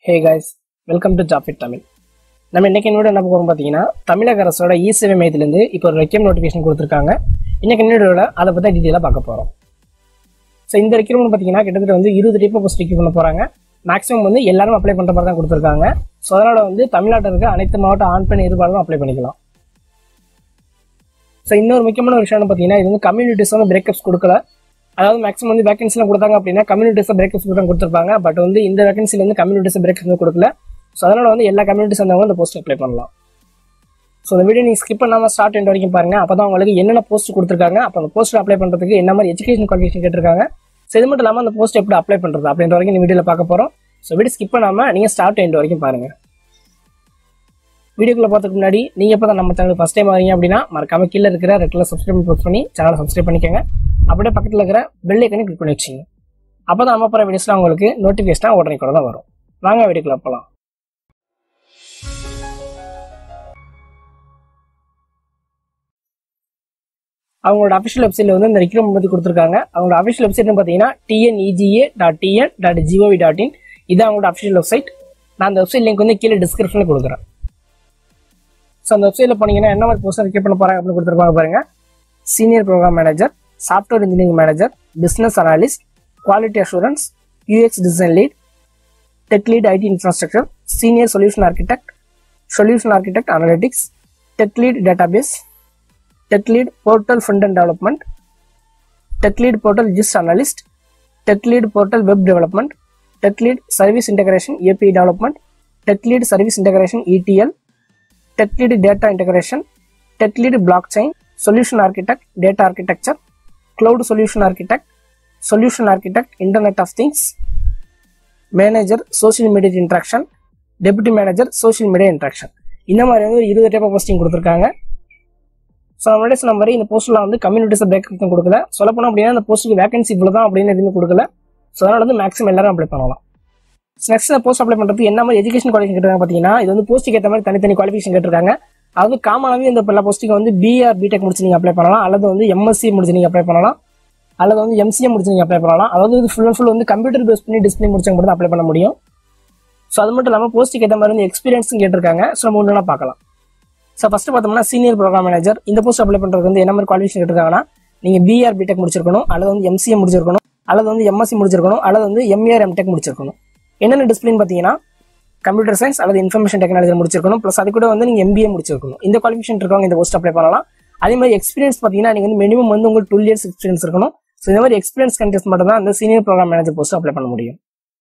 hey guys welcome to job Tamil நம்ம இன்னைக்கு என்னோட என்ன போகிறோம் பார்த்தீங்கன்னா தமிழக அரசோட இ சேவை மையத்திலேருந்து இப்போ ஒரு ரெக்யூம் நோட்டிஃபிகேஷன் கொடுத்துருக்காங்க இன்னைக்கு என்னோட அதை பற்றி டீட்டெயிலாக பார்க்க போகிறோம் ஸோ இந்த ரெக்யூமெண்ட் பார்த்தீங்கன்னா கிட்டத்தட்ட வந்து இருபது டைப் போஸ்ட் ரெக்யூ பண்ண போகிறாங்க மேக்ஸிமம் வந்து எல்லாரும் அப்ளை பண்ணுற மாதிரி தான் கொடுத்துருக்காங்க ஸோ அதனால் வந்து தமிழ்நாட்டில் இருக்க அனைத்து மாவட்ட ஆண் பெண் இருபாலும் அப்ளை பண்ணிக்கலாம் ஸோ இன்னொரு முக்கியமான ஒரு விஷயம் பார்த்தீங்கன்னா இது வந்து கம்யூனிட்டிஸ் வந்து பிரேக்கப்ஸ் கொடுக்கல அதாவது மேக்ஸிமம் வந்து வேகன்சிலாம் கொடுத்தாங்க அப்படின்னா கம்யூனிட்டிஸ் பிரேக்கப்ஸ் தான் கொடுத்துருப்பாங்க பட் வந்து இந்த வேகன்சில வந்து கம்யூனிட்டிஸ் பிரேக்கப்ஸ் கொடுக்கல ஸோ அதனால வந்து எல்லா கம்யூனிட்டிஸ் வந்தவங்க இந்த போஸ்ட் அப்ளை பண்ணலாம் ஸோ இந்த வீடியோ நீங்கள் ஸ்கிப் பண்ணாமல் ஸ்டார்ட் எண்ட் வரைக்கும் பாருங்க அப்போ தான் உங்களுக்கு என்னென்ன போஸ்ட் கொடுத்துருக்காங்க அப்போ அந்த போஸ்ட் அப்ளை பண்ணுறதுக்கு என்ன மாதிரி எஜுகேஷன் குவாலிஃபிகேஷன் கேட்டிருக்காங்க ஸோ இது மட்டும் இல்லாமல் அந்த போஸ்ட் எப்படி அப்ளை பண்ணுறது அப்படின்ற வரைக்கும் இந்த வீடியோவில் பார்க்க போகிறோம் ஸோ வீடியோ ஸ்கிப் பண்ணாமல் நீங்கள் ஸ்டார்ட் எண்ட் வரைக்கும் பாருங்க வீடியோக்குள்ள பார்த்துக்கு முன்னாடி நீங்கள் இப்போ தான் நம்ம சேனல் ஃபஸ்ட் டைம் வரீங்க அப்படின்னா மறக்காம கீழே இருக்கிற ரெட்டில் சப்ஸ்கிரைப் ப்ரெஸ் பண்ணி சேனலை சப்ஸ்கிரைப் பண்ணிக்கோங்க அப்படியே பக்கத்தில் இருக்கிற பெல் ஐக்கனை கிளிக் பண்ணி வச்சுங்க அப்போ தான் நம்ம போகிற வீடியோஸ்லாம் உங்களுக்கு நோட்டிஃபிகேஷனாக உடனே கூட தான் வரும் வாங்க வீடியோக்குள்ள போகலாம் அவங்களோட அஃபிஷியல் வெப்சைட்ல வந்து இந்த ரெக்யூமெண்ட் பற்றி கொடுத்துருக்காங்க அவங்களோட அஃபிஷியல் வெப்சைட்னு பார்த்தீங்கன்னா TNEGA dot TN dot GOV dot in இது அவங்களோட அஃபிஷியல் வெப்சைட் நான் அந்த வெப்சைட் லிங்க் வந்து கீழே டிஸ்கிரிப்ஷனில் கொடுக்குறேன் ஸோ அந்த வெப்சைட்டில் போனீங்கன்னா என்ன மாதிரி போஸ்ட் ரெக்யூ பண்ண போகிறாங்க அப்படின்னு கொடுத்துருப்பாங்க பாருங்க senior program manager software engineering manager business analyst quality assurance UX design lead tech lead IT infrastructure senior solution architect solution architect analytics tech lead database tech lead portal front and development tech lead portal GIS analyst tech lead portal web development tech lead service integration API development tech lead service integration ETL tech lead data integration tech lead blockchain solution architect data architecture cloud solution architect solution architect internet of things manager social media interaction deputy manager social media interaction இந்த மாதிரி வந்து ஒரு இருபது type posting கொடுத்துருக்காங்க so நம்ம முன்னாடி சொன்ன மாதிரி இந்த போஸ்ட்ல வந்து கம்யூனிட்டிஸ் பிரேக்கப் கொடுக்கல சொல்ல போனோம் அப்படின்னா இந்த போஸ்ட்டுக்கு வேகன்சி இவ்வளோ தான் அப்படின்னு எதுவுமே கொடுக்கல ஸோ அதனால வந்து மேக்ஸிமம் எல்லாரும் அப்ளை பண்ணலாம் நெக்ஸ்ட் இந்த போஸ்ட் அப்ளை பண்ணுறதுக்கு என்ன மாதிரி எஜுகேஷன் குவாலிஃபிகேஷன் கேட்டிருக்காங்க பார்த்தீங்கன்னா இது வந்து போஸ்ட்டுக்கு ஏற்ற மாதிரி தனித்தனி குவாலிஃபிகேஷன் கேட்டிருக்காங்க அது காமனாகவே இந்த எல்லா போஸ்ட்டுக்கு வந்து பிஆர் பிடெக் முடிச்சு நீங்கள் அப்ளை பண்ணலாம் அல்லது வந்து எம்எஸ்சி முடிச்சு நீங்கள் அப்ளை பண்ணலாம் அல்லது வந்து எம்சிஏ முடிச்சு நீங்கள் அப்ளை பண்ணலாம் அதாவது இது ஃபுல் அண்ட் ஃபுல் வந்து கம்ப்யூட்டர் பேஸ் பண்ணி டிஸ்பிளே முடிச்சவங்க மட்டும் அப்ளை பண்ண முடியும் ஸோ அது மட்டும் இல்லாமல் போஸ்ட்டுக்கு ஏற்ற மாதிரி வந்து எக்ஸ்பீரியன்ஸும் கேட்டிருக்காங்க ஸோ நம்ம ஒன்றுனா பார்க்கலாம் ஸோ ஃபர்ஸ்ட் பார்த்தோம்னா சீனியர் ப்ரோக்ராம் மேனேஜர் இந்த போஸ்ட் அப்ளை பண்ணுறது வந்து என்ன மாதிரி குவாலிஃபிகேஷன் கேட்டிருக்காங்கன்னா நீங்கள் பிஆர் பிடெக் முடிச்சிருக்கணும் அல்லது வந்து எம்சிஏ முடிச்சிருக்கணும் அல்லது வந்து எம்எஸ்சி முடிச்சிருக்கணும் அல்லது வந்து எம்ஏஆர் எம்டெக் முடிச்சிருக்கணும் என்னென்ன டிஸ்பிளின் பார்த்தீங்கன்னா கம்ப்யூட்டர் சயின்ஸ் அல்லது இன்ஃபர்மேஷன் டெக்னாலஜி முடிச்சிருக்கணும் ப்ளஸ் அது கூட வந்து நீங்கள் எம்பிஏ முடிச்சிருக்கணும் இந்த குவாலிஃபிகேஷன் இருக்கவங்க இந்த போஸ்ட் அப்ளை பண்ணலாம் அதே மாதிரி எக்ஸ்பீரியன்ஸ் பார்த்தீங்கன்னா நீங்கள் வந்து மினிமம் வந்து உங்களுக்கு டுவெல் இயர்ஸ் எக்ஸ்பீரியன்ஸ் இருக்கணும் ஸோ இந்த மாதிரி எக்ஸ்பீரியன்ஸ் கண்டெஸ்ட் மட்டும் தான் அந்த senior program manager post apply பண்ண முடியும்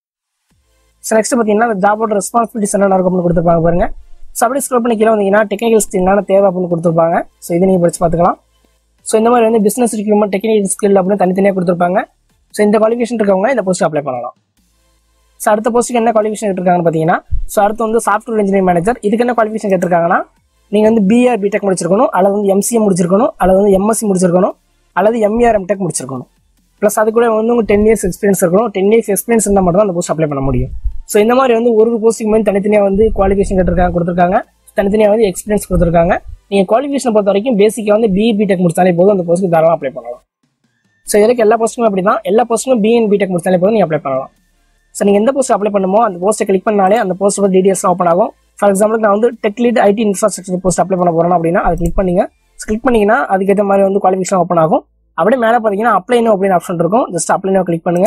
ஸோ நெக்ஸ்ட் பார்த்தீங்கன்னா அந்த ஜாபோட ரெஸ்பான்சிபிலிட்டிஸ் என்ன இருக்கும் அப்படின்னு கொடுத்துருப்பாங்க பாருங்க ஸோ அப்படியே ஸ்க்ரோல் பண்ணி கீழே வந்தீங்கன்னா டெக்னிக்கல் ஸ்கில் என்னென்ன தேவை அப்படின்னு கொடுத்துருப்பாங்க ஸோ இதை நீங்கள் படிச்சு பார்த்துக்கலாம் ஸோ இந்த மாதிரி வந்து பிசினஸ் ரிக்ரூட்மெண்ட் டெக்னிக்கல் ஸ்கில் அப்படின்னு தனித்தனியாக கொடுத்துருப்பாங்க ஸோ இந்த குவாலிஃபிகேஷன் இருக்கவங்க இந்த போஸ்ட் அப்ளை பண்ணலாம் ஸோ அடுத்த போஸ்ட்டுக்கு என்ன குவாலிஃபிகேஷன் கேட்டிருக்காங்கன்னு பார்த்தீங்கன்னா ஸோ அடுத்து வந்து சாஃப்ட்வேர் இன்ஜினியர் மேனேஜர் இதுக்கு என்ன குவாலிஃபிகேஷன் கேட்டிருக்காங்கன்னா நீங்கள் வந்து பிஆர் பிடெக் முடிச்சிருக்கணும் அல்லது வந்து எம்சிஏ முடிச்சிருக்கணும் அல்லது வந்து எம்எஸ்சி முடிச்சிருக்கணும் அல்லது எம்ஏஆர் எம்டெக் முடிச்சிருக்கணும் ப்ளஸ் அது கூட வந்து உங்கள் டென் இயர்ஸ் எக்ஸ்பீரியன்ஸ் இருக்கணும் டென் இயர்ஸ் எக்ஸ்பீரியன்ஸ் இருந்தால் மட்டும் தான் அந்த போஸ்ட் அப்ளை பண்ண முடியும் ஸோ இந்த மாதிரி வந்து ஒரு போஸ்ட்டுக்கு மாதிரி தனித்தனியாக வந்து குவாலிஃபிகேஷன் கேட்டிருக்காங்க கொடுத்துருக்காங்க தனித்தனியாக வந்து எக்ஸ்பீரியன்ஸ் கொடுத்துருக்காங்க நீங்கள் குவாலிஃபிகேஷன் பொறுத்த வரைக்கும் பேசிக்காக வந்து பிஇ பிடெக் முடிச்சாலே போதும் அந்த போஸ்ட்டுக்கு தாராளமாக அப்ளை பண்ணலாம் ஸோ இதுக்கு எல்லா போஸ்ட்டுமே அப்படி தான் எல்லா போஸ்ட்டுமே பிஎன் பிடெக் முடிச்சாலே போதும் நீங்கள் அப்ளை பண்ணலாம் ஸோ நீங்கள் எந்த போஸ்ட் அப்ளை பண்ணுமோ அந்த போஸ்ட்டை கிளிக் பண்ணாலே அந்த போஸ்ட்டோட டீடைல்ஸ்லாம் ஓப்பன் ஆகும் ஃபார் எக்ஸாம்பிள் நான் வந்து tech lead IT infrastructure post apply பண்ண போகிறேன் அப்படின்னா அதை கிளிக் பண்ணீங்க கிளிக் பண்ணீங்கன்னா அதுக்கேற்ற மாதிரி வந்து குவாலிஃபிகேஷன் ஓப்பன் ஆகும் அப்படியே மேலே பார்த்தீங்கன்னா அப்ளை நோ அப்படின்னு ஆப்ஷன் இருக்கும் ஜஸ்ட் அப்ளை நோ கிளிக் பண்ணுங்க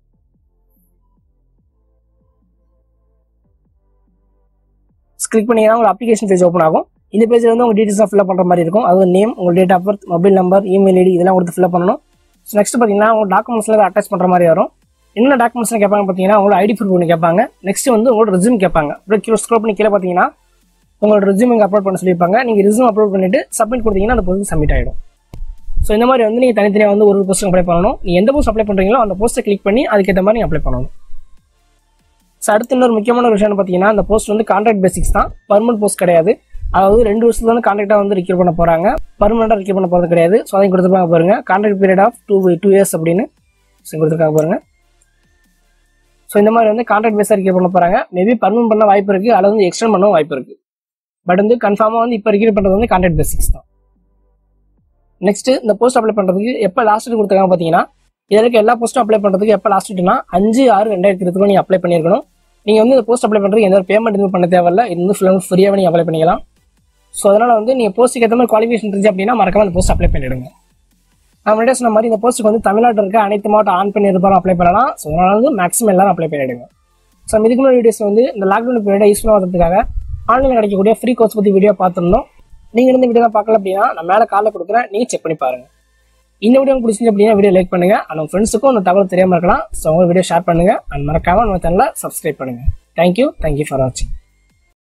கிளிக் பண்ணீங்கன்னா உங்க அப்ளிகேஷன் பேஜ் ஓப்பன் ஆகும் இந்த பேஜில் வந்து உங்க டீடைல்ஸ் ஃபில் பண்ணுற மாதிரி இருக்கும் அது நேம் உங்க date of birth mobile number email ID இதெல்லாம் கொடுத்து ஃபில் பண்ணணும் ஸோ நெக்ஸ்ட் பார்த்தீங்கன்னா உங்க டாக்குமெண்ட்ஸ்ல அட்டாச் பண்ணுற மாதிரி வரும் என்ன டாக்குமெண்ட்ஸ் கேட்பாங்க பார்த்தீங்கன்னா உங்களோட ஐடி ப்ரூஃப் ஒன்று கேட்பாங்க நெக்ஸ்ட் வந்து உங்களோட ரெஸ்யூம் கேட்பாங்க அப்புறம் கீழே ஸ்க்ரோல் பண்ணி கீழே பார்த்தீங்கன்னா உங்களோட ரெஸ்யூம் இங்கே அப்லோட் பண்ண சொல்லியிருப்பாங்க நீங்கள் ரெஸ்யூம் அப்லோட் பண்ணிட்டு சப்மிட் கொடுத்தீங்கன்னா அந்த போஸ்ட் சப்மிட் ஆகிடும் ஸோ இந்த மாதிரி வந்து நீங்கள் தனித்தனியாக வந்து ஒரு போஸ்ட் அப்ளை பண்ணணும் நீங்கள் எந்த போஸ்ட் அப்ளை பண்ணுறீங்களோ அந்த போஸ்ட்டை கிளிக் பண்ணி அதுக்கேற்ற மாதிரி நீங்கள் அப்ளை பண்ணணும் ஸோ அடுத்து இன்னொரு முக்கியமான ஒரு விஷயம் பார்த்தீங்கன்னா அந்த போஸ்ட் வந்து கான்ட்ராக்ட் பேசிக்ஸ் தான் பர்மனன்ட் போஸ்ட் கிடையாது அதாவது ரெண்டு வருஷத்துல வந்து கான்ட்ராக்டாக வந்து ரிக்யூர் பண்ண போகிறாங்க பர்மனெண்ட்டாக ரிக்யூர் பண்ண போகிறது கிடையாது ஸோ அதையும் கொடுத்துருப்பாங்க பாருங்க contract period of two two years அப்படின்னு ஸோ கொடுத்துருக்காங்க பாருங்க ஸோ இந்த மாதிரி வந்து கான்ட்ராக்ட் பேஸாக ரிக்யூர் பண்ண போகிறாங்க மேபி பர்மனன்ட் பண்ண வாய்ப்பு இருக்குது அல்லது வந்து எக்ஸ்டெண்ட் பண்ண வாய்ப்பு இருக்குது பட் வந்து கன்ஃபார்மாக வந்து இப்போ ரிக்யூர் பண்ணுறது வந்து கான்ட்ராக்ட் பேசிக்ஸ் தான் நெக்ஸ்ட் இந்த போஸ்ட் அப்ளை பண்ணுறதுக்கு எப்போ லாஸ்ட் கொடுத்துருக்காங்க பார்த்தீங்கன்னா இதற்கு எல்லா போஸ்ட்டும் அப்ளை பண்ணுறதுக்கு எப்போ லாஸ்ட் டேட்னா அஞ்சு ஆறு ரெண்டாயிரத்தி இருபத்தி நீங்கள் அப்ளை பண்ணியிருக்கணும் நீங்கள் வந்து இந்த போஸ்ட் அப்ளை பண்ணுறதுக்கு எந்த ஒரு பேமெண்ட் எதுவும் பண்ண தேவையில்ல இது வந்து ஃபுல்லாக ஃப்ரீயாகவே நீங்கள் அப்ளை பண்ணிக்கலாம் ஸோ அதனால் வந்து நீங்கள் போஸ்ட்டுக்கு ஏற்ற மாதிரி குவாலிஃபிகேஷன் இருந்துச்சு அப்படின்னா மறக்காம அந்த போஸ்ட் அப்ளை பண்ணிடுங்க நான் முன்னாடியே சொன்ன மாதிரி இந்த போஸ்ட்டுக்கு வந்து தமிழ்நாட்டில் இருக்க அனைத்து மாவட்ட ஆண் பெண் இருப்பாரும் அப்ளை பண்ணலாம் ஸோ அதனால வந்து மேக்ஸிமம் எல்லாரும் அப்ளை பண்ணிடுங்க ஸோ நம்ம இதுக்கு முன்னாடி வீடியோஸ் வந்து இந்த லாக்டவுன் பீரியட் யூஸ்ஃபுல்லாக வரதுக்காக ஆன்லைனில் கிடைக்கக்கூடிய ஃப்ரீ கோர்ஸ் பற்றி வீடியோ பார்த்துருந்தோம் நீங்கள் இந்த வீடியோ பார்க்கல அப்படின்னா நான் மேலே காலில் கொடுக்குறேன் நீங்கள் செக் பண்ணி பாருங்க இந்த வீடியோ உங்களுக்கு பிடிச்சிருந்து அப்படின்னா வீடியோ லைக் பண்ணுங்க அண்ட் உங்க ஃப்ரெண்ட்ஸுக்கும் அந்த தகவல் தெரியாமல் இருக்கலாம் ஸோ உங்க வீடியோ ஷேர் பண்ணுங்க அண்ட் மறக்காம நம்ம சேனலை சப்ஸ்கிரைப் பண்ணுங்க தேங்க்யூ தேங்க்யூ ஃபார் வாட்சிங்